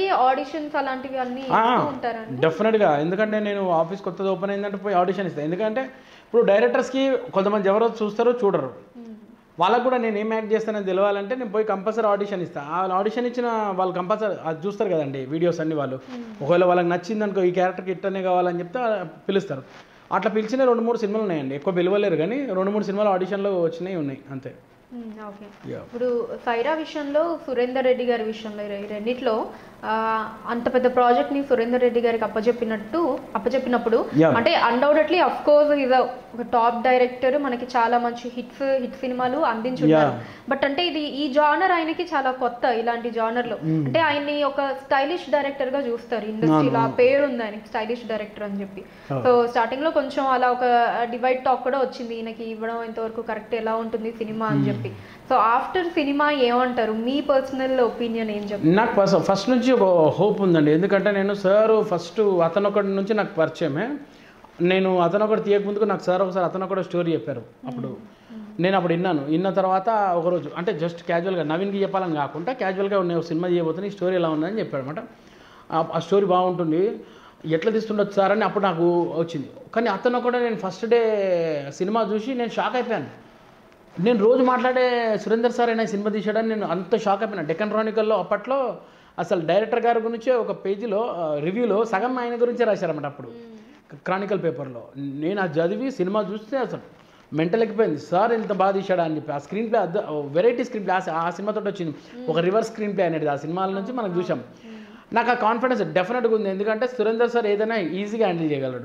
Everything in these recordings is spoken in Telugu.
ఇప్పటికీ ఆడిషన్స్ అలాంటివి అన్ని ఇస్తూ ఉంటారండి డెఫినెట్గా ఎందుకంటే నేను ఆఫీస్ కొత్తది ఓపెన్ అయిందంటే పోయి ఆడిషన్ ఇస్తాను ఎందుకంటే ఇప్పుడు డైరెక్టర్స్కి కొంతమంది ఎవరో చూస్తారో చూడరు వాళ్ళకు కూడా నేను ఏం యాక్ట్ చేస్తానని తెలియాలంటే నేను పోయి కంపల్సరీ ఆడిషన్ ఇస్తాను ఆ ఆడిషన్ ఇచ్చిన వాళ్ళు కంపల్సరీ అది చూస్తారు కదండి వీడియోస్ అన్ని వాళ్ళు ఒకవేళ వాళ్ళకి నచ్చింది అనుకో ఈ క్యారెక్టర్కి ఇట్టనే కావాలని చెప్తే ఆ పిలుస్తారు అట్లా పిలిచిన రెండు మూడు సినిమాలు ఉన్నాయండి ఎక్కువ పిలవలేరు కానీ రెండు మూడు సినిమాలు ఆడిషన్లో వచ్చినాయి ఉన్నాయి అంతే ఓకే Yeah. ఇప్పుడు సైరా విషయంలో సురేందర్ రెడ్డి గారి విషయంలో ఈ రెండిట్లో ఆ, అంత పెద్ద ప్రాజెక్ట్ ని సురేందర్ రెడ్డి గారికి అప్పచెప్పినట్టు అప్పచెప్పినప్పుడు Yeah. అంటే అన్డౌటెడ్లీ అఫ్ కోర్స్ ఇస్ ఒక టాప్ డైరెక్టర్ మనకి చాలా మంచి హిట్స్ హిట్ సినిమాలు అందించున్నారు బట్ అంటే ఇది ఈ జానర్ ఆయనకి చాలా కొత్త ఇలాంటి జానర్ లో అంటే ఆయన్ని ఒక స్టైలిష్ డైరెక్టర్ గా చూస్తారు ఇండస్ట్రీలో ఆ పేరు ఉంది ఆయనకి స్టైలిష్ డైరెక్టర్ అని చెప్పి సో స్టార్టింగ్ లో కొంచెం అలా ఒక డివైడ్ టాక్ కూడా వచ్చింది ఈయనకి ఇవ్వడం ఎంతవరకు కరెక్ట్ ఎలా ఉంటుంది సినిమా అని చెప్పి సో ఆఫ్టర్ సినిమా ఏమంటారు మీ పర్సనల్ ఒపీనియన్ ఏం చెప్తారు నాకు ఫస్ట్ ఫస్ట్ నుంచి ఒక హోప్ ఉందండి ఎందుకంటే నేను సార్ ఫస్ట్ అతను ఒకటి నుంచి నాకు పరిచయమే నేను అతను ఒకటి తీయకముందుకు నాకు సార్ ఒకసారి అతను ఒకటి స్టోరీ చెప్పారు అప్పుడు నేను అప్పుడు విన్నాను విన్న తర్వాత ఒకరోజు అంటే జస్ట్ క్యాజువల్గా నవీన్కి చెప్పాలని కాకుండా క్యాజువల్గా నేను ఒక సినిమా చేయబోతున్నా ఈ స్టోరీ ఎలా ఉందని చెప్పాడు అనమాట ఆ స్టోరీ బాగుంటుంది ఎట్లా తీస్తుండొచ్చు సార్ అని అప్పుడు నాకు వచ్చింది కానీ అతను కూడా నేను ఫస్ట్ డే సినిమా చూసి నేను షాక్ అయిపోయాను నేను రోజు మాట్లాడే సురేందర్ సార్ అయినా సినిమా తీసాడని నేను అంత షాక్ అయిపోయినా డెక్కన్ క్రానికల్లో అప్పట్లో అసలు డైరెక్టర్ గారి గురించి ఒక పేజీలో రివ్యూలో సగం ఆయన గురించే రాశారన్నమాట అప్పుడు క్రానికల్ పేపర్లో నేను అది చదివి సినిమా చూస్తే అసలు మెంటల్ ఎక్కిపోయింది సార్ ఇంత బాగా తీశాడా అని చెప్పి ఆ స్క్రీన్ ప్లే అద్ద వెరైటీ స్క్రీన్ ప్లే ఆ సినిమాతో వచ్చింది ఒక రివర్స్ స్క్రీన్ ప్లే అనేది ఆ సినిమాల నుంచి మనం చూసాం నాకు ఆ కాన్ఫిడెన్స్ డెఫినెట్గా ఉంది ఎందుకంటే సురేందర్ సార్ ఏదైనా ఈజీగా హ్యాండిల్ చేయగలడు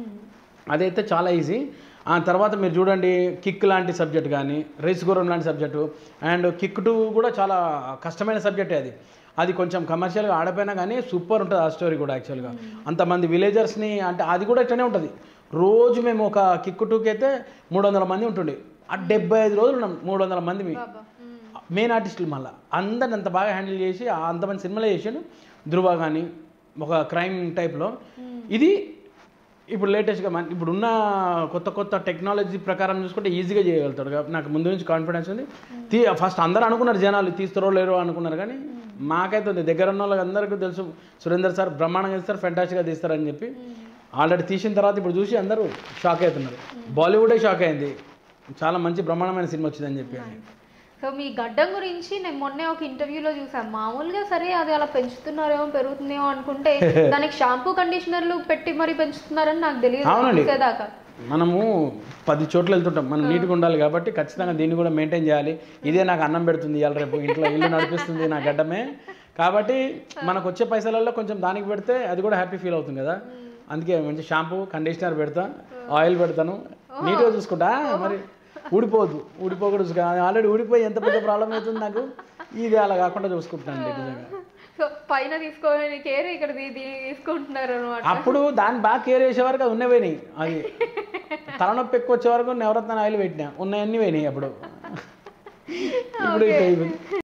అదైతే చాలా ఈజీ ఆ తర్వాత మీరు చూడండి కిక్ లాంటి సబ్జెక్ట్ కానీ రేస్ గురం లాంటి సబ్జెక్టు అండ్ కిక్ టూ కూడా చాలా కష్టమైన సబ్జెక్టే అది అది కొంచెం కమర్షియల్గా ఆడపోయినా కానీ సూపర్ ఉంటుంది ఆ స్టోరీ కూడా యాక్చువల్గా అంతమంది విలేజర్స్ని అంటే అది కూడా ఇట్లనే ఉంటుంది రోజు మేము ఒక కిక్ టూకి అయితే మూడు వందల మంది ఉంటుండే ఆ డెబ్బై ఐదు రోజులు ఉన్నాం మూడు వందల మంది మీ మెయిన్ ఆర్టిస్టులు మళ్ళీ అందరిని అంత బాగా హ్యాండిల్ చేసి ఆ అంతమంది సినిమాలు చేసాడు ధృవ కానీ ఒక క్రైమ్ టైప్లో ఇది ఇప్పుడు లేటెస్ట్గా మన ఇప్పుడున్న కొత్త కొత్త టెక్నాలజీ ప్రకారం చూసుకుంటే ఈజీగా చేయగలుగుతాడు కాబట్టి నాకు ముందు నుంచి కాన్ఫిడెన్స్ ఉంది తీ ఫస్ట్ అందరూ అనుకున్నారు జనాలు తీస్తారో లేరో అనుకున్నారు కానీ మాకైతే ఉంది దగ్గర ఉన్న వాళ్ళకి అందరికీ తెలుసు సురేందర్ సార్ బ్రహ్మాండంగా తీస్తారు ఫెంటాస్టిక్గా తీస్తారని చెప్పి ఆల్రెడీ తీసిన తర్వాత ఇప్పుడు చూసి అందరూ షాక్ అవుతున్నారు బాలీవుడే షాక్ అయింది చాలా మంచి బ్రహ్మాండమైన సినిమా వచ్చిందని చెప్పి సో మీ గడ్డం గురించి నేను మొన్నే ఒక ఇంటర్వ్యూలో చూసాను మామూలుగా సరే అది అలా పెంచుతున్నారేమో పెరుగుతుందేమో అనుకుంటే దానికి షాంపూ కండిషనర్లు పెట్టి మరి పెంచుతున్నారని నాకు తెలియదు అవునండి. చూసేదాకా మనము పది చోట్ల వెళ్తుంటాం మనం నీట్గా ఉండాలి కాబట్టి ఖచ్చితంగా దీన్ని కూడా మెయింటైన్ చేయాలి ఇదే నాకు అన్నం పెడుతుంది ఇవాళ రేపు ఇంట్లో ఇల్లు నడిపిస్తుంది నా గడ్డమే కాబట్టి మనకు వచ్చే పైసలలో కొంచెం దానికి పెడితే అది కూడా హ్యాపీ ఫీల్ అవుతుంది కదా అందుకే మంచి షాంపూ కండిషనర్ పెడతా ఆయిల్ పెడతాను నీట్గా చూసుకుంటా మరి ఊడిపోవద్దు ఊడిపోకూడదు చూసుకో ఆల్రెడీ ఊడిపోయి ఎంత పెద్ద ప్రాబ్లం అవుతుంది నాకు ఇది అలా కాకుండా చూసుకుంటున్నాను నిజంగా సో పైన తీసుకోవాలని కేర్ ఇక్కడ దీ- దీన్ని తీసుకుంటున్నారు అనమాట అప్పుడు దాన్ని బాగా కేర్ చేసే వరకు అది ఉన్నపోయినాయి అది తలనొప్పి ఎక్కువ వచ్చే వరకు నవరత్న ఆయిల్ పెట్టినా ఉన్నాయన్నీ పోయినాయి అప్పుడు ఇప్పుడు ఇట్లా అయిపోయింది